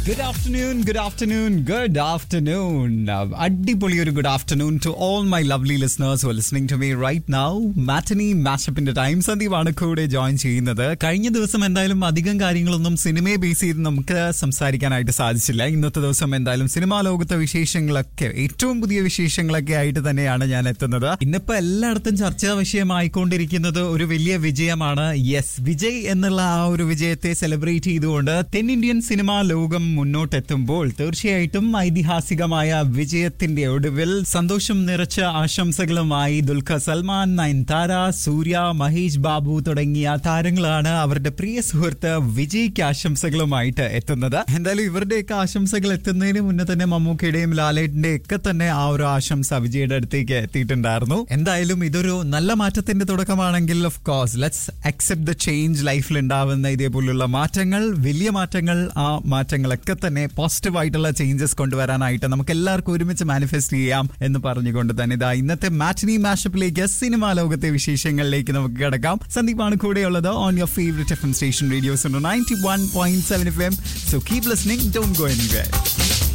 good afternoon good afternoon good afternoon അടിപൊളി ഒരു good afternoon to all my lovely listeners listening to me right now matinee മാഷപ്പിന്റെ time സന്ദീപാണ് കൂടെ join ചെയ്യുന്നത് കഴിഞ്ഞ ദിവസം എന്തായാലും അധികം കാര്യങ്ങളൊന്നും സിനിമയെ ബേസ് ചെയ്ത് നമുക്ക് സംസാരിക്കാനായിട്ട് സാധിച്ചില്ല ഇന്നത്തെ ദിവസം എന്തായാലും സിനിമാ ലോകത്തെ വിശേഷങ്ങളൊക്കെ ഏറ്റവും പുതിയ വിശേഷങ്ങളൊക്കെ ആയിട്ട് തന്നെയാണ് ഞാൻ എത്തുന്നത് ഇന്നിപ്പോ എല്ലായിടത്തും ചർച്ചാ വിഷയമായിക്കൊണ്ടിരിക്കുന്നത് ഒരു വലിയ വിജയമാണ് യെസ് വിജയ് എന്നുള്ള ആ ഒരു വിജയത്തെ സെലിബ്രേറ്റ് ചെയ്തുകൊണ്ട് തെന്നിന്ത്യൻ സിനിമാ ലോകം മുന്നോട്ടെത്തുമ്പോൾ തീർച്ചയായിട്ടും ഐതിഹാസികമായ വിജയത്തിന്റെ ഒടുവിൽ സന്തോഷം നിറച്ച ആശംസകളുമായി ദുൽഖർ സൽമാൻ നയൻതാര സൂര്യ മഹേഷ് ബാബു തുടങ്ങിയ താരങ്ങളാണ് അവരുടെ പ്രിയ സുഹൃത്ത് വിജയ്ക്ക് ആശംസകളുമായിട്ട് എത്തുന്നത് എന്തായാലും ഇവരുടെയൊക്കെ ആശംസകൾ എത്തുന്നതിന് മുന്നേ തന്നെ മമ്മൂക്കയുടെയും ലാലേട്ടിന്റെ ഒക്കെ തന്നെ ആ ഒരു ആശംസ വിജയുടെ അടുത്തേക്ക് എത്തിയിട്ടുണ്ടായിരുന്നു എന്തായാലും ഇതൊരു നല്ല മാറ്റത്തിന്റെ തുടക്കമാണെങ്കിൽ of course let's accept the change ലൈഫിൽ ഉണ്ടാവുന്ന ഇതേപോലുള്ള മാറ്റങ്ങൾ വലിയ മാറ്റങ്ങൾ ആ മാറ്റങ്ങളൊക്കെ തന്നെ പോസിറ്റീവ് ആയിട്ടുള്ള ചേഞ്ചസ് കൊണ്ടുവരാനായിട്ട് നമുക്ക് എല്ലാവർക്കും ഒരുമിച്ച് മാനിഫെസ്റ്റ് ചെയ്യാം എന്ന് പറഞ്ഞുകൊണ്ട് തന്നെ ഇതാ ഇന്നത്തെ മാറ്റിനി മാഷപ്പിലേക്ക് സിനിമാ ലോകത്തെ വിശേഷങ്ങളിലേക്ക് നമുക്ക് കിടക്കാം സന്ദീപാണ് കൂടെയുള്ളത് on your favourite F M station radio's ninety one point seven F M so keep listening don't go anyway